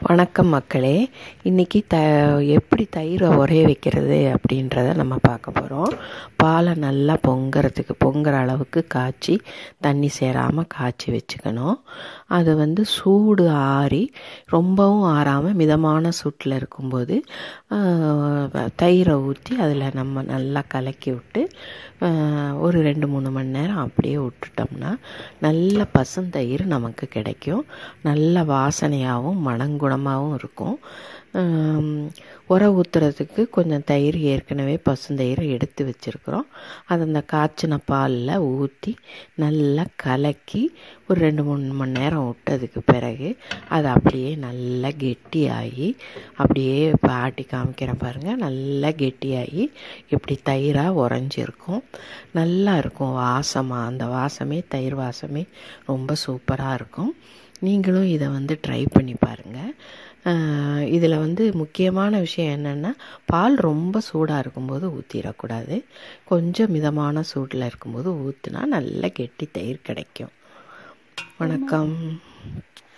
வணக்கம் மக்களே இன்றைக்கி த எப்படி தயிரை உரைய வைக்கிறது அப்படின்றத நம்ம பார்க்க போகிறோம் பாலை நல்லா பொங்குறதுக்கு பொங்குற அளவுக்கு காய்ச்சி தண்ணி சேராமல் காய்ச்சி வச்சுக்கணும் அது வந்து சூடு ஆறி ரொம்பவும் ஆறாமல் மிதமான சூட்டில் இருக்கும்போது தயிரை ஊற்றி அதில் நம்ம நல்லா கலக்கி விட்டு ஒரு ரெண்டு மூணு மணி நேரம் அப்படியே விட்டுட்டோம்னா நல்ல பசுந்தயிர் நமக்கு கிடைக்கும் நல்ல வாசனையாகவும் மணங்குணமாகவும் இருக்கும் உர ஊற்றுறதுக்கு கொஞ்சம் தயிர் ஏற்கனவே பசுந்தயிரை எடுத்து வச்சுருக்குறோம் அதை அந்த காய்ச்சின பாலில் ஊற்றி நல்லா கலக்கி ஒரு ரெண்டு மூணு மணி நேரம் விட்டதுக்கு பிறகு அது அப்படியே நல்லா கெட்டியாகி அப்படியே இப்போ ஆட்டி காமிக்கிறேன் பாருங்கள் நல்லா கெட்டியாகி இப்படி தயிராக உறைஞ்சிருக்கும் நல்லா இருக்கும் வாசமாக அந்த வாசமே தயிர் வாசமே ரொம்ப சூப்பராக இருக்கும் நீங்களும் இதை வந்து ட்ரை பண்ணி பாருங்கள் இதில் வந்து முக்கியமான விஷயம் என்னென்னா பால் ரொம்ப சூடாக இருக்கும்போது ஊற்றிடக்கூடாது கொஞ்சம் மிதமான சூட்டில் இருக்கும்போது ஊற்றுனா நல்ல கெட்டி தயிர் கிடைக்கும் வணக்கம்